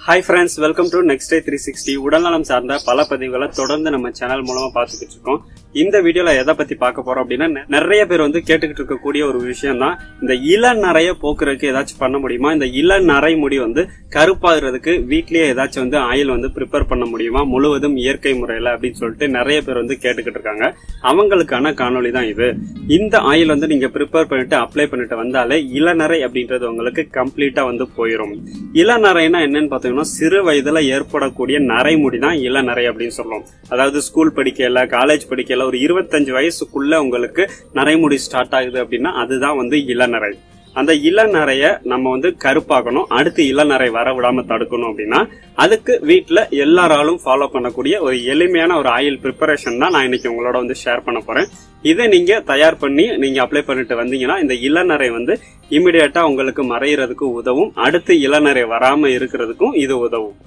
hi friends welcome to next day three sixty உடல்நலம் சார்ந்த பல பதிவுகளை தொடர்ந்து நம்ம சேனல் மூலமா பார்த்துக்கிட்டு இருக்கோம் இந்த வீடியோல எதை பத்தி பார்க்க போறோம் அப்படின்னா நெ- நிறைய பேர் வந்து கேட்டுக்கிட்டு இருக்கக்கூடிய ஒரு விஷயம் தான் இந்த இளநரைய போக்குறதுக்கு ஏதாச்சும் பண்ண முடியுமா இந்த இளநரை முடி வந்து கருப்பாகிறதுக்கு வீட்லயே ஏதாச்சும் வந்து ஆயில் வந்து ப்ரிப்பேர் பண்ண முடியுமா முழுவதும் இயற்கை முறையில அப்படின்னு சொல்லிட்டு நிறைய பேர் வந்து கேட்டுக்கிட்டு இருக்காங்க அவங்களுக்கான காணொளி தான் இது இந்த ஆயில் வந்து நீங்க ப்ரிப்பேர் பண்ணிட்டு அப்ளை பண்ணிட்டு வந்தாலே இளநரை அப்படின்றது உங்களுக்கு கம்ப்ளீட்டா வந்து போயிடும் இளநரைனா என்னன்னு பாத்தீங்கன்னா சிறு வயதுல ஏற்படக்கூடிய நரைமுடி தான் இளநரை அப்படின்னு சொல்லுவோம் அதாவது ஸ்கூல் படிக்கல காலேஜ் படிக்கல ஒரு இருபத்தஞ்சு வயசுக்குள்ள உங்களுக்கு நரைமுடி ஸ்டார்ட் ஆகுது அப்படின்னா அதுதான் வந்து இளநரை அந்த இளநரைய நம்ம வந்து கருப்பாக்கணும் அடுத்து இளநரை வர விடாம தடுக்கணும் அப்படின்னா அதுக்கு வீட்ல எல்லாராலும் ஃபாலோ பண்ணக்கூடிய ஒரு எளிமையான ஒரு ஆயில் ப்ரிப்பரேஷன் தான் நான் இன்னைக்கு உங்களோட வந்து ஷேர் பண்ண போறேன் இதை நீங்க தயார் பண்ணி நீங்க அப்ளை பண்ணிட்டு வந்தீங்கன்னா இந்த இளநரை வந்து இமிடியேட்டா உங்களுக்கு மறையறதுக்கு உதவும் அடுத்து இளநரை வராம இருக்கிறதுக்கும் இது உதவும்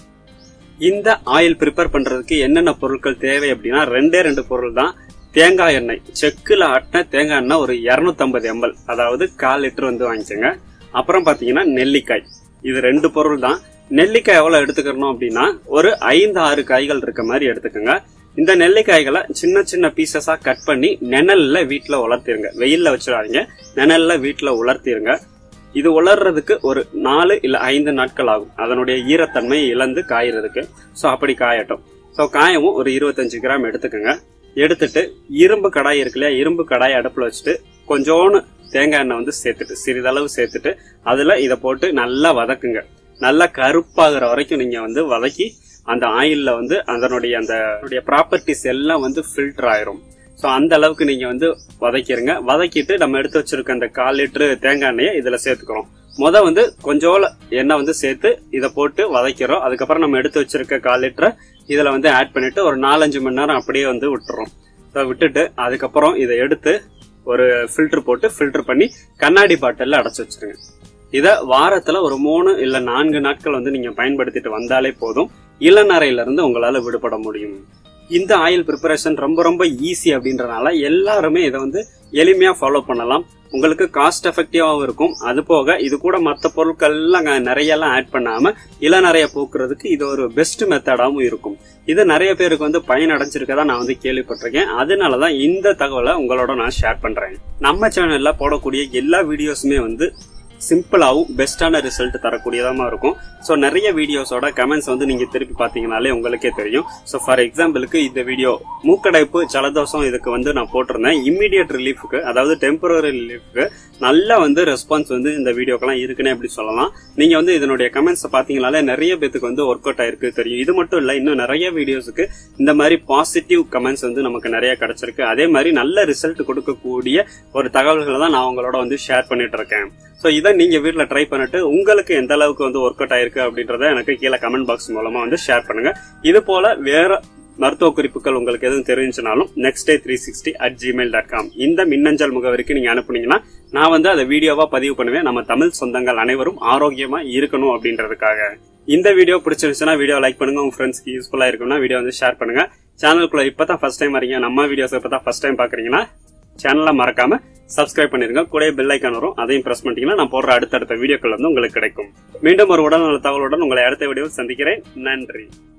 இந்த ஆயில் ப்ரிப்பேர் பண்றதுக்கு என்னென்ன பொருட்கள் தேவை அப்படின்னா ரெண்டே ரெண்டு பொருள் தான் தேங்காய் எண்ணெய் செக்குல ஆட்டின தேங்காய் எண்ணெய் ஒரு 250 எம்எல் அதாவது கால் லிட்டர் வந்து வாங்கிக்கோங்க அப்புறம் பாத்தீங்கன்னா நெல்லிக்காய் இது ரெண்டு பொருள் தான் நெல்லிக்காய் எவ்வளவு எடுத்துக்கணும் அப்படின்னா ஒரு ஐந்து ஆறு காய்கள் இருக்க மாதிரி எடுத்துக்கோங்க இந்த நெல்லிக்காய்களை சின்ன சின்ன பீசஸா கட் பண்ணி நிழல்ல வீட்டுல உலர்த்திருங்க வெயில்ல வச்சிடாதீங்க நிழல்ல வீட்டுல உலர்த்திருங்க இது உலர்றதுக்கு ஒரு நாலு இல்ல ஐந்து நாட்கள் ஆகும் அதனுடைய ஈரத்தன்மையை இழந்து காயறதுக்கு சோ அப்படி காயட்டும் சோ காயவும் ஒரு இருபத்தஞ்சு கிராம் எடுத்துக்கோங்க எடுத்துட்டு இரும்பு கடாய் இருக்கு இல்லையா இரும்பு கடாய் அடுப்புல வச்சுட்டு கொஞ்சோண்டு தேங்காய் எண்ணெய் வந்து சேர்த்துட்டு சிறிதளவு சேர்த்துட்டு அதுல இதை போட்டு நல்லா வதக்குங்க நல்லா கருப்பாகிற வரைக்கும் நீங்க வந்து வதக்கி அந்த ஆயில்ல வந்து அதனுடைய அந்த ப்ராப்பர்ட்டிஸ் எல்லாம் வந்து ஃபில்டர் ஆயிரும் ஸோ அந்த அளவுக்கு நீங்க வந்து வதக்கிருங்க வதக்கிட்டு நம்ம எடுத்து வச்சிருக்க அந்த கால் லிட்டரு தேங்காய் எண்ணெயை இதுல சேர்த்துக்கிறோம் முத வந்து கொஞ்சோல எண்ணெய் வந்து சேர்த்து இதை போட்டு வதக்கிறோம் அதுக்கப்புறம் நம்ம எடுத்து வச்சிருக்க கால் லிட்டரை இதுல வந்து ஆட் பண்ணிட்டு ஒரு நாலஞ்சு மணி நேரம் அப்படியே வந்து விட்டுறோம் ஸோ விட்டுட்டு அதுக்கப்புறம் இதை எடுத்து ஒரு ஃபில்டர் போட்டு ஃபில்டர் பண்ணி கண்ணாடி பாட்டில்ல அடைச்சு வச்சிருங்க இத வாரத்துல ஒரு மூணு இல்ல நான்கு நாட்கள் வந்து நீங்க பயன்படுத்திட்டு வந்தாலே போதும் இளநரையில இருந்து உங்களால விடுபட முடியும் இந்த ஆயில் ப்ரிப்பரேஷன் ரொம்ப ரொம்ப ஈஸி அப்படின்றனால எல்லாருமே இதை வந்து எளிமையா ஃபாலோ பண்ணலாம் உங்களுக்கு காஸ்ட் எஃபெக்டிவாகவும் இருக்கும் அது போக இது கூட மற்ற பொருட்கள் எல்லாம் அங்க நிறைய எல்லாம் ஆட் பண்ணாம இளநரைய போக்குறதுக்கு இது ஒரு பெஸ்ட் மெத்தடாகவும் இருக்கும் இது நிறைய பேருக்கு வந்து பயன் அடைஞ்சிருக்கதா நான் வந்து கேள்விப்பட்டிருக்கேன் அதனாலதான் இந்த தகவலை உங்களோட நான் ஷேர் பண்றேன் நம்ம சேனல்ல போடக்கூடிய எல்லா வீடியோஸுமே வந்து சிம்பிளாவும் பெஸ்டான ரிசல்ட் தரக்கூடியதாம இருக்கும் ஸோ நிறைய வீடியோஸோட கமெண்ட்ஸ் வந்து நீங்க திருப்பி பார்த்தீங்கனாலே உங்களுக்கே தெரியும் ஸோ ஃபார் எக்ஸாம்பிளுக்கு இந்த வீடியோ மூக்கடைப்பு ஜலதோஷம் இதுக்கு வந்து நான் போட்டிருந்தேன் இம்மிடியட் ரிலீஃப்க்கு அதாவது டெம்பரரி ரிலீஃப்க்கு நல்ல வந்து ரெஸ்பான்ஸ் வந்து இந்த வீடியோக்கெல்லாம் இருக்குன்னே அப்படி சொல்லலாம் நீங்க வந்து இதனுடைய கமெண்ட்ஸ் பாத்தீங்கனாலே நிறைய பேத்துக்கு வந்து ஒர்க் அவுட் ஆயிருக்கு தெரியும் இது மட்டும் இல்ல இன்னும் நிறைய வீடியோஸுக்கு இந்த மாதிரி பாசிட்டிவ் கமெண்ட்ஸ் வந்து நமக்கு நிறைய கிடைச்சிருக்கு அதே மாதிரி நல்ல ரிசல்ட் கொடுக்கக்கூடிய ஒரு தகவல்களை தான் நான் உங்களோட வந்து ஷேர் பண்ணிட்டு இருக்கேன் ஸோ இதை நீங்க வீட்ல ட்ரை பண்ணிட்டு உங்களுக்கு எந்த அளவுக்கு வந்து ஒர்க் அவுட் ஆயிருக்கு அப்படின்றத எனக்கு கீழே கமெண்ட் பாக்ஸ் மூலமா வந்து ஷேர் பண்ணுங்க இது போல வேற மருத்துவ குறிப்புகள் உங்களுக்கு எதுவும் தெரிஞ்சுனாலும் next day three sixty at Gmail dot com இந்த மின்னஞ்சல் முகவரிக்கு நீங்க அனுப்புனீங்கன்னா நான் வந்து அதை வீடியோவா பதிவு பண்ணுவேன் நம்ம தமிழ் சொந்தங்கள் அனைவரும் ஆரோக்கியமா இருக்கணும் அப்படின்றதுக்காக இந்த வீடியோ பிடிச்சிருந்துச்சுன்னா வீடியோ லைக் பண்ணுங்க உங்க ஃப்ரெண்ட்ஸ்க்கு யூஸ்ஃபுல்லா இருக்கும்னா வீடியோ வந்து ஷேர் பண்ணுங்க சேனலுக்குள்ள இப்பதான் ஃபர்ஸ்ட் டைம் வரீங்க நம்ம வீடியோஸ் இப்பதான் ஃபர்ஸ்ட் டைம் பாக்குறீங்கன்னா சேனலை மறக்காம சப்ஸ்கிரைப் பண்ணிருங்க கூட பெல் ஐக்கான் வரும் அதையும் பிரஸ் பண்ணிட்டீங்கன்னா நான் போடுற அடுத்தடுத்த வீடியோக்கள் வந்து உங்களுக்கு கிடைக்கும் மீண்டும் ஒரு உடல்நல தகவலுடன் உங்களை அடுத்த வீடியோவில் சந்திக்கிறேன் நன்றி